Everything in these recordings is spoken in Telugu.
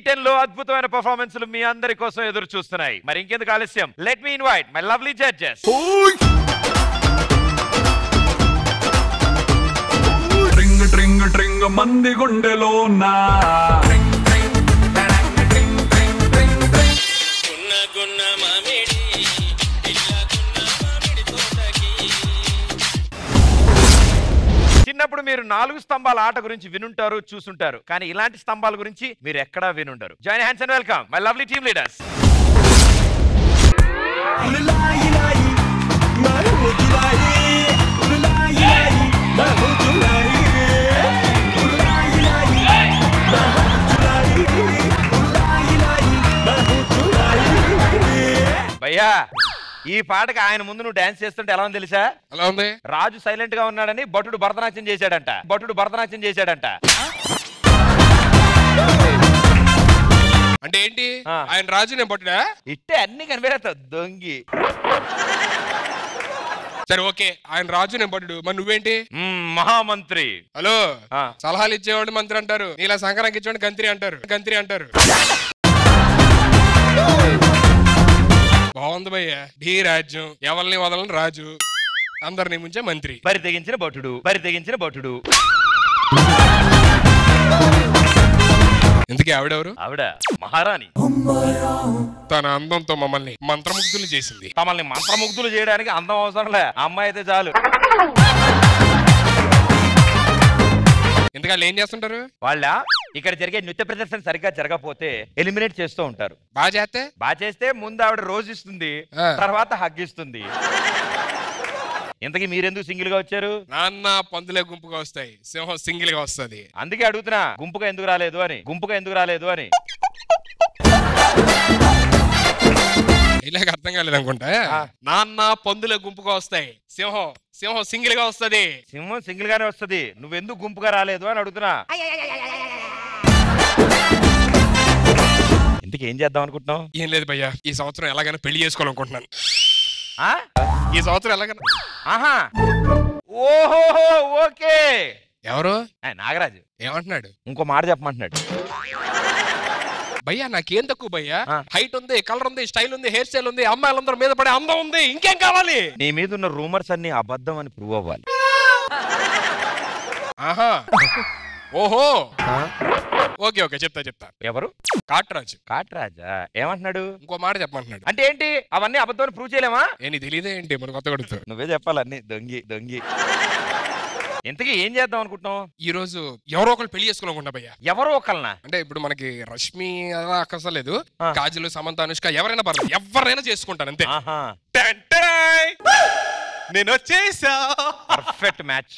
టెన్ లో అద్భుతమైన పర్ఫార్మెన్స్లు మీ అందరి కోసం ఎదురు చూస్తున్నాయి మరి ఇంకెందుకు ఆలస్యం let me invite my lovely judges ట్రింగ్ ట్రింగ్ ట్రింగ్ మంది గుండెలోనా గున్న గున్న మామిడి పిల్ల గున్న మామిడి తోటకి చిన్నప్పుడు మీరు నాలుగు స్తంభాల ఆట గురించి వినుంటారు చూసుంటారు కానీ ఇలాంటి స్తంభాల గురించి మీరు ఎక్కడా వినుండరు join hands and welcome my lovely team leaders భయ్యా ఈ పాటకి ఆయన ముందు నువ్వు డాన్స్ చేస్తుంటే ఎలా ఉంది తెలుసా అలా ఉంది రాజు సైలెంట్ గా ఉన్నాడని భటుడు భరతనాట్యం చేశాడంట భటుడు భరతనాట్యం చేశాడంట అంటే ఏంటి ఆ. ఆయన రాజు నేను పట్టుడా ఇట్టే అన్ని కనిపెడతావు దొంగి సరే ఓకే ఆయన రాజు నేను పట్టుడు మరి నువ్వేంటి మ్మ్, మహామంత్రి హలో ఆ. సలహాలు ఇచ్చేవాడు మంత్రి అంటారు నీలా సంక్రాంతి ఇచ్చేవాడు గంత్రి అంటారు గంత్రి అంటారు బాగుంది భయ్య ఢీ రాజ్యం ఎవరిని వదలని రాజు అందరిని ముంచే మంత్రి బరి తెగించిన భటుడు బరి తెగించిన భటుడు ఇంతకీ ఆవిడెవరు ఆవిడ మహారాణి తన అందంతో మమ్మల్ని మంత్రముగ్ధులు చేసింది తమల్ని మంత్రముగ్ధులు చేయడానికి అందం అవసరం లే అమ్మాయి అయితే చాలు ఇంతగా ఏం చేస్తుంటారు వాళ్ళ ఇక్కడ జరిగే నృత్య ప్రదర్శన సరిగ్గా జరగకపోతే ఎలిమినేట్ చేస్తూ ఉంటారు బాగా చేస్తే బాగా చేస్తే ముందు ఆవిడ రోజు ఇస్తుంది ఆ. తర్వాత హగ్ ఇస్తుంది ఇంతకీ మీరెందుకు సింగిల్ గా వచ్చారు నాన్న పందులే గుంపుగా వస్తాయి సింహం సింగిల్ గా వస్తది అందుకే అడుగుతున్నా గుంపుగా ఎందుకు రాలేదు అని గుంపుగా ఎందుకు రాలేదు అని ఇలాగ అర్థం కాలేదు అనుకుంటా నాన్న పందుల గుంపుగా వస్తాయి సింహం సింహం సింగిల్ గా వస్తది సింహం సింగిల్ గానే వస్తది నువ్వెందుకు గుంపుగా రాలేదు అని అడుగుతున్నా ఇంతకీ ఏం చేద్దాం అనుకుంటున్నావు ఏం లేదు భయ్యా ఈ సంవత్సరం ఎలాగైనా పెళ్లి చేసుకోవాలనుకుంటున్నాను ఆ? ఈ సంవత్సరం ఎలాగైనా ఆహా ఓహో ఓకే ఎవరు ఆ, నాగరాజు ఏమంటున్నాడు ఇంకో మాట చెప్పమంటున్నాడు భయ్యా నాకేం తక్కువ భయ్యా ఆ. హైట్ ఉంది కలర్ ఉంది స్టైల్ ఉంది హెయిర్ స్టైల్ ఉంది అమ్మాయిలందరూ మీద పడే అందం ఉంది ఇంకేం కావాలి నీ మీద ఉన్న రూమర్స్ అన్ని అబద్ధం అని ప్రూవ్ అవ్వాలి ఆహా ఓహో ఓకే ఓకే చెప్తా చెప్తా ఎవరు కాట్రాజు కాట్రాజా ఏమంటున్నాడు ఇంకో మాట చెప్పమంటున్నాడు అంటే ఏంటి అవన్నీ అబద్ధం అని ప్రూవ్ చేయలేమా ఏ నీ తెలియదే ఏంటి మన కొత్త కొడుతూ నువ్వే చెప్పాలి అన్ని దొంగి దొంగి ఇంతకీ ఏం చేద్దాం అనుకుంటున్నావు ఈ రోజు ఎవరో ఒకరు పెళ్లి చేసుకోవాలనుకుంటా భయ్యా ఎవరో ఒకళ్ళనా అంటే ఇప్పుడు మనకి రష్మి అలా అక్కర్లేదు ఆ. కాజులు సమంత అనుష్క ఎవరైనా పర్లేదు ఎవరైనా చేసుకుంటాను అంతే ఆహా టన్ టడాయ్! నేను వచ్చేసా పర్ఫెక్ట్ మ్యాచ్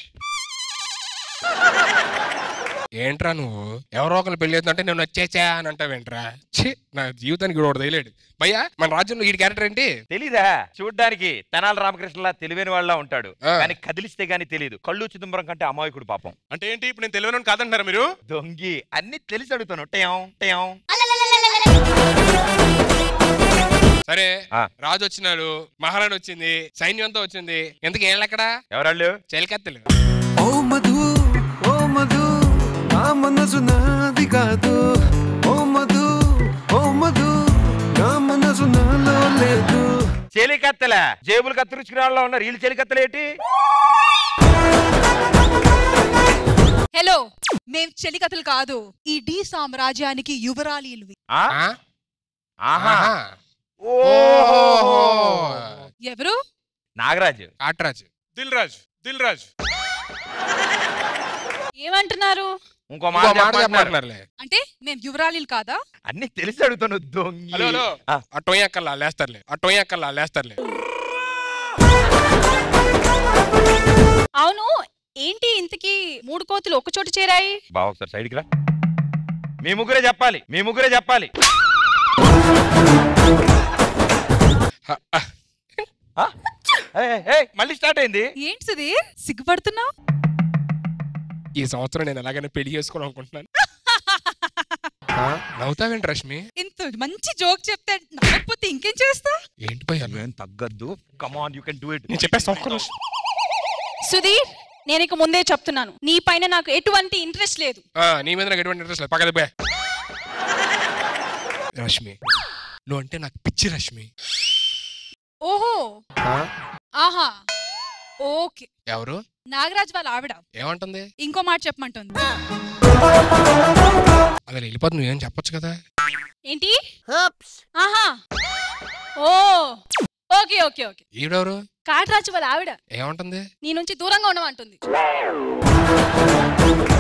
ఏంట్రా నువ్వు ఎవరో ఒకరు పెళ్లి చేస్తుంటే నేను వచ్చేసా అని అంటావేంట్రా ఛీ నా జీవితానికి కూడా తెలియలేడు భయ్యా మన రాజ్యంలో ఈ క్యారెక్టర్ ఏంటి తెలీదా చూడ్డానికి తెనాలి రామకృష్ణలా తెలివైన వాళ్ళ ఉంటాడు ఆ. కానీ కదిలిస్తే గానీ తెలియదు కళ్ళు చిదంబరం కంటే అమాయకుడు పాపం అంటే ఏంటి ఇప్పుడు నేను తెలియను కాదంటారా మీరు దొంగి అన్ని తెలిసి అడుగుతాను టయం టయం సరే ఆ. రాజు వచ్చినాడు మహారాణి వచ్చింది సైన్యంతో వచ్చింది ఎందుకు ఏం ఎక్కడ ఎవరాళ్ళు చెలికత్తెలు ఓ మధు ఓ మధు నా మనసు నాది కాదు ఓ మధు ఓ మధు నా మనసు నాలో లేదు చెలికత్తెల జేబులు కత్తిరించుకునే వాళ్ళ ఉన్నారు వీళ్ళు చెలికత్తలేటి హలో మేం చెలికథలు కాదు ఈ డి సామ్రాజ్యానికి యువరాలీలువి ఆ? ఆ? ఆహా ఆహా. ఓహో ఎవరు నాగరాజు కాట్రాజు దిల్ రాజు దిల్ రాజు ఏమంటున్నారు ఇంకో ఇంకో మాట మాట చెప్పమంటున్నారు. చెప్పమంటున్నారులే. అంటే మేం యువరాలీలు కాదా అన్ని తెలిసి అడుగుతాను దొంగి హలో హలో ఆ, ఆ టోయ్ అక్కల్లా లేస్తారులే ఆ టోయ్ అక్కల్లా లేస్తారులే అవును ఏంటి ఇంతకీ మూడు కోతులు ఒక చోటు చేరాయి బావ ఒకసారి సైడ్కి రా మీ ముగ్గురే చెప్పాలి మీ ముగ్గురే చెప్పాలి హ, ఆ. ఆ? ఏయ్, ఏయ్, మళ్ళీ స్టార్ట్ అయింది ఏంటి సుధీర్ సిగ్గుపడుతున్నావు ఈ సంవత్సరం నేను ఎలాగైనా పెళ్లి చేసుకోవాలనుకుంటున్నాను నవ్వుతావేంటి రష్మి ఇంత మంచి జోక్ చెప్తే నవ్వకపోతే ఇంకేం చేస్తా ఏంటి భయ్యా ఏం తగ్గద్దు come on you can do it నేను చెప్పేస్తా ఒక్క నిమిషం. సుధీర్ నేను ఇక ముందే చెప్తున్నాను నీ పైన నాకు ఎటువంటి ఇంట్రెస్ట్ లేదు ఆ, నీ మీద నాకు ఎటువంటి ఇంట్రెస్ట్ లేదు పక్కన పోయా రష్మి నువ్వు అంటే నాకు పిచ్చి రష్మి ఓహో ఆహా ఓకే ఎవరు నాగరాజ్ వాళ్ళ ఆవిడ ఏమంటుంది ఇంకో మాట చెప్పమంటుంది అదే వెళ్ళిపోతుంది నువ్వేం చెప్పొచ్చు కదా ఏంటి ఆహా ఓ ఓకే ఓకే ఓకే ఈవిడెవరు కాటరాజు వాళ్ళ ఆవిడ ఏమంటుంది నీ నుంచి దూరంగా ఉండమంటుంది